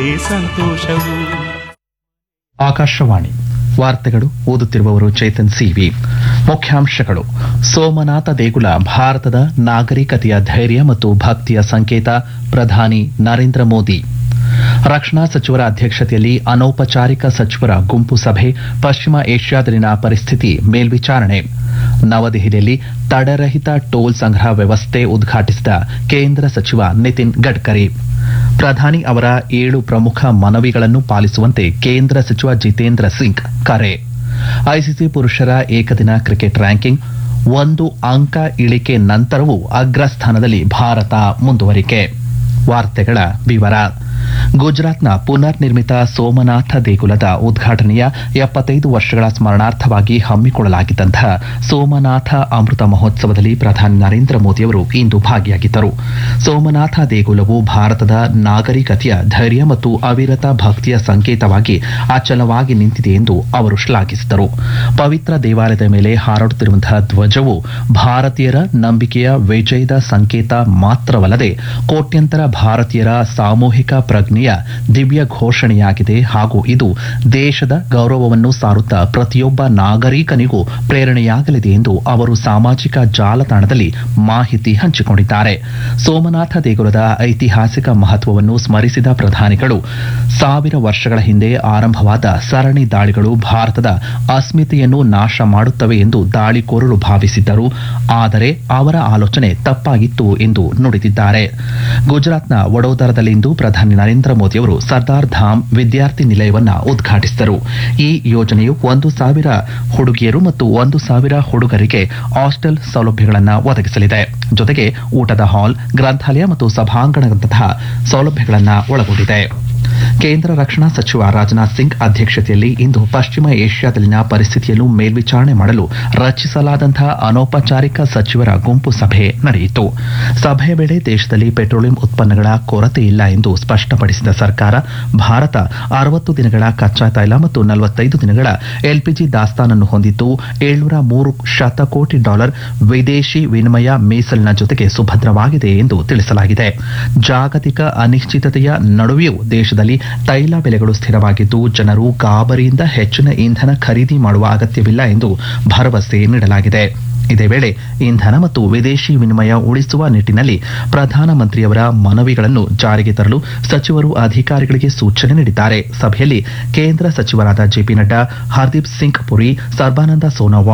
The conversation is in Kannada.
ಸಂತೋಷವು ಆಕಾಶವಾಣಿ ವಾರ್ತೆಗಳು ಓದುತ್ತಿರುವವರು ಚೇತನ್ ಸಿವಿ ಮುಖ್ಯಾಂಶಗಳು ಸೋಮನಾಥ ದೇಗುಲ ಭಾರತದ ನಾಗರಿಕತೆಯ ಧೈರ್ಯ ಮತ್ತು ಭಕ್ತಿಯ ಸಂಕೇತ ಪ್ರಧಾನಿ ನರೇಂದ್ರ ಮೋದಿ ರಕ್ಷಣಾ ಸಚಿವರ ಅಧ್ಯಕ್ಷತೆಯಲ್ಲಿ ಅನೌಪಚಾರಿಕ ಸಚಿವರ ಗುಂಪು ಸಭೆ ಪಶ್ಚಿಮ ಏಷ್ಯಾದಲ್ಲಿನ ಪರಿಸ್ಥಿತಿ ಮೇಲ್ವಿಚಾರಣೆ ನವದೆಹಲಿಯಲ್ಲಿ ತಡೆರಹಿತ ಟೋಲ್ ಸಂಗ್ರಹ ವ್ಯವಸ್ಥೆ ಉದ್ಘಾಟಿಸಿದ ಕೇಂದ್ರ ಸಚಿವ ನಿತಿನ್ ಗಡ್ಕರಿ ಪ್ರಧಾನಿ ಅವರ ಏಳು ಪ್ರಮುಖ ಮನವಿಗಳನ್ನು ಪಾಲಿಸುವಂತೆ ಕೇಂದ್ರ ಸಚಿವ ಜಿತೇಂದ್ರ ಸಿಂಗ್ ಕರೆ ಐಸಿಸಿ ಪುರುಷರ ಏಕದಿನ ಕ್ರಿಕೆಟ್ ರ್ಯಾಂಕಿಂಗ್ ಒಂದು ಅಂಕ ಇಳಿಕೆ ನಂತರವೂ ಅಗ್ರಸ್ಥಾನದಲ್ಲಿ ಭಾರತ ಮುಂದುವರಿಕೆ ವಾರ್ತೆಗಳ ವಿವರ ಗುಜರಾತ್ನ ಪುನರ್ ನಿರ್ಮಿತ ಸೋಮನಾಥ ದೇಗುಲದ ಉದ್ಘಾಟನೆಯ ಎಪ್ಪತ್ತೈದು ವರ್ಷಗಳ ಸ್ಮರಣಾರ್ಥವಾಗಿ ಹಮ್ಮಿಕೊಳ್ಳಲಾಗಿದ್ದಂತಹ ಸೋಮನಾಥ ಅಮೃತ ಮಹೋತ್ಸವದಲ್ಲಿ ಪ್ರಧಾನಿ ನರೇಂದ್ರ ಮೋದಿಯವರು ಇಂದು ಭಾಗಿಯಾಗಿದ್ದರು ಸೋಮನಾಥ ದೇಗುಲವು ಭಾರತದ ನಾಗರಿಕತೆಯ ಧೈರ್ಯ ಮತ್ತು ಅವಿರತ ಭಕ್ತಿಯ ಸಂಕೇತವಾಗಿ ಅಚಲವಾಗಿ ನಿಂತಿದೆ ಎಂದು ಅವರು ಶ್ಲಾಘಿಸಿದರು ಪವಿತ್ರ ದೇವಾಲಯದ ಮೇಲೆ ಹಾರಾಡುತ್ತಿರುವಂತಹ ಧ್ವಜವು ಭಾರತೀಯರ ನಂಬಿಕೆಯ ವಿಜಯದ ಸಂಕೇತ ಮಾತ್ರವಲ್ಲದೆ ಕೋಟ್ಯಂತರ ಭಾರತೀಯರ ಸಾಮೂಹಿಕ ಪ್ರಜ್ಞೆಯ ದಿವ್ಯ ಘೋಷಣೆಯಾಗಿದೆ ಹಾಗೂ ಇದು ದೇಶದ ಗೌರವವನ್ನು ಸಾರುತ್ತಾ ಪ್ರತಿಯೊಬ್ಬ ನಾಗರಿಕನಿಗೂ ಪ್ರೇರಣೆಯಾಗಲಿದೆ ಎಂದು ಅವರು ಸಾಮಾಜಿಕ ಜಾಲತಾಣದಲ್ಲಿ ಮಾಹಿತಿ ಹಂಚಿಕೊಂಡಿದ್ದಾರೆ ಸೋಮನಾಥ ದೇಗುಲದ ಐತಿಹಾಸಿಕ ಮಹತ್ವವನ್ನು ಸ್ಮರಿಸಿದ ಪ್ರಧಾನಿಗಳು ಸಾವಿರ ವರ್ಷಗಳ ಹಿಂದೆ ಆರಂಭವಾದ ಸರಣಿ ದಾಳಿಗಳು ಭಾರತದ ಅಸ್ಮಿತೆಯನ್ನು ನಾಶ ಮಾಡುತ್ತವೆ ಎಂದು ದಾಳಿಕೋರರು ಭಾವಿಸಿದ್ದರು ಆದರೆ ಅವರ ಆಲೋಚನೆ ತಪ್ಪಾಗಿತ್ತು ಎಂದು ನುಡಿದಿದ್ದಾರೆ ಗುಜರಾತ್ನ ವಡೋದರದಲ್ಲಿಂದು ಪ್ರಧಾನಿ ನರೇಂದ್ರ ಮೋದಿಯವರು ಸರ್ದಾರ್ ಧಾಮ್ ವಿದ್ಯಾರ್ಥಿ ನಿಲಯವನ್ನ ಉದ್ಘಾಟಿಸಿದರು ಈ ಯೋಜನೆಯು ಒಂದು ಸಾವಿರ ಹುಡುಗಿಯರು ಮತ್ತು ಒಂದು ಸಾವಿರ ಹುಡುಗರಿಗೆ ಹಾಸ್ಟೆಲ್ ಸೌಲಭ್ಯಗಳನ್ನು ಒದಗಿಸಲಿದೆ ಜೊತೆಗೆ ಊಟದ ಹಾಲ್ ಗ್ರಂಥಾಲಯ ಮತ್ತು ಸಭಾಂಗಣದಂತಹ ಸೌಲಭ್ಯಗಳನ್ನು ಒಳಗೊಂಡಿದೆ ಕೇಂದ್ರ ರಕ್ಷಣಾ ಸಚಿವ ರಾಜನಾಥ್ ಸಿಂಗ್ ಅಧ್ಯಕ್ಷತೆಯಲ್ಲಿ ಇಂದು ಪಶ್ಚಿಮ ಏಷ್ಯಾದಲ್ಲಿನ ಪರಿಸ್ಥಿತಿಯನ್ನು ಮೇಲ್ವಿಚಾರಣೆ ಮಾಡಲು ರಚಿಸಲಾದಂತಹ ಅನೌಪಚಾರಿಕ ಸಚಿವರ ಗುಂಪು ಸಭೆ ನಡೆಯಿತು ಸಭೆಯ ವೇಳೆ ದೇಶದಲ್ಲಿ ಪೆಟ್ರೋಲಿಯಂ ಉತ್ಪನ್ನಗಳ ಕೊರತೆ ಇಲ್ಲ ಎಂದು ಸ್ಪಷ್ಟಪಡಿಸಿದ ಸರ್ಕಾರ ಭಾರತ ಅರವತ್ತು ದಿನಗಳ ಕಚ್ಚಾ ತೈಲ ಮತ್ತು ನಲವತ್ತೈದು ದಿನಗಳ ಎಲ್ಪಿಜಿ ದಾಸ್ತಾನನ್ನು ಹೊಂದಿದ್ದು ಏಳ್ನೂರ ಮೂರು ಶತಕೋಟಿ ಡಾಲರ್ ವಿದೇಶಿ ವಿನಿಮಯ ಮೀಸಲಿನ ಜೊತೆಗೆ ಸುಭದ್ರವಾಗಿದೆ ಎಂದು ತಿಳಿಸಲಾಗಿದೆ ಜಾಗತಿಕ ಅನಿಶ್ಚಿತತೆಯ ನಡುವೆಯೂ ದೇಶದಲ್ಲಿ ತೈಲ ಬೆಲೆಗಳು ಸ್ಥಿರವಾಗಿದ್ದು ಜನರು ಗಾಬರಿಯಿಂದ ಹೆಚ್ಚಿನ ಇಂಧನ ಖರೀದಿ ಮಾಡುವ ಅಗತ್ಯವಿಲ್ಲ ಎಂದು ಭರವಸೆ ನೀಡಲಾಗಿದೆ ಇದೇ ವೇಳೆ ಇಂಧನ ಮತ್ತು ವಿದೇಶಿ ವಿನಿಮಯ ಉಳಿಸುವ ನಿಟ್ಟಿನಲ್ಲಿ ಪ್ರಧಾನಮಂತ್ರಿಯವರ ಮನವಿಗಳನ್ನು ಜಾರಿಗೆ ತರಲು ಸಚಿವರು ಅಧಿಕಾರಿಗಳಿಗೆ ಸೂಚನೆ ನೀಡಿದ್ದಾರೆ ಸಭೆಯಲ್ಲಿ ಕೇಂದ್ರ ಸಚಿವರಾದ ಜೆಪಿ ನಡ್ಡಾ ಹರ್ದೀಪ್ ಸಿಂಗ್ ಪುರಿ ಸರ್ಬಾನಂದ ಸೋನೋವಾಲ್